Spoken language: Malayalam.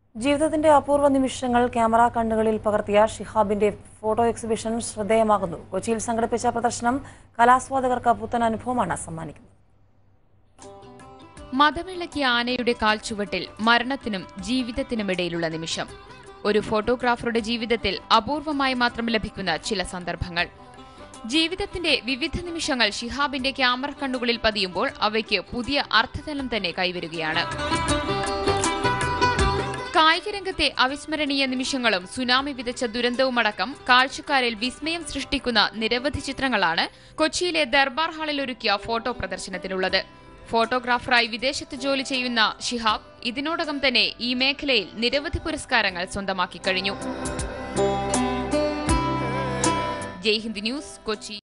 ജീവിതത്തിന്റെ അപൂർവ നിമിഷങ്ങൾ ക്യാമറ കണ്ണുകളിൽ പകർത്തിയ ഷിഹാബിന്റെ ഫോട്ടോ എക്സിബിഷൻ ശ്രദ്ധേയമാകുന്നു കൊച്ചിയിൽ സംഘടിപ്പിച്ച പ്രദർശനം കലാസ്വാദകർക്ക് പുത്തൻ അനുഭവമാണ് സമ്മാനിക്കുന്നത് മതവിളക്കിയ ആനയുടെ കാൽച്ചുവട്ടിൽ മരണത്തിനും ജീവിതത്തിനുമിടയിലുള്ള നിമിഷം ഒരു ഫോട്ടോഗ്രാഫറുടെ ജീവിതത്തിൽ അപൂർവമായി മാത്രം ലഭിക്കുന്ന ചില സന്ദർഭങ്ങൾ ജീവിതത്തിന്റെ വിവിധ നിമിഷങ്ങൾ ഷിഹാബിന്റെ ക്യാമറ കണ്ണുകളിൽ പതിയുമ്പോൾ അവയ്ക്ക് പുതിയ അർത്ഥതലം തന്നെ കൈവരുകയാണ് കായിക രംഗത്തെ അവിസ്മരണീയ നിമിഷങ്ങളും സുനാമി വിതച്ച ദുരന്തവുമടക്കം കാഴ്ചക്കാരിൽ വിസ്മയം സൃഷ്ടിക്കുന്ന നിരവധി ചിത്രങ്ങളാണ് കൊച്ചിയിലെ ദർബാർ ഹാളിൽ ഒരുക്കിയ ഫോട്ടോ പ്രദർശനത്തിനുള്ളത് ഫോട്ടോഗ്രാഫറായി വിദേശത്ത് ജോലി ചെയ്യുന്ന ഷിഹാബ് ഇതിനോടകം തന്നെ ഈ മേഖലയിൽ നിരവധി പുരസ്കാരങ്ങൾ സ്വന്തമാക്കി കഴിഞ്ഞു ജയ്ഹിന്ദ് ന്യൂസ് കൊച്ചി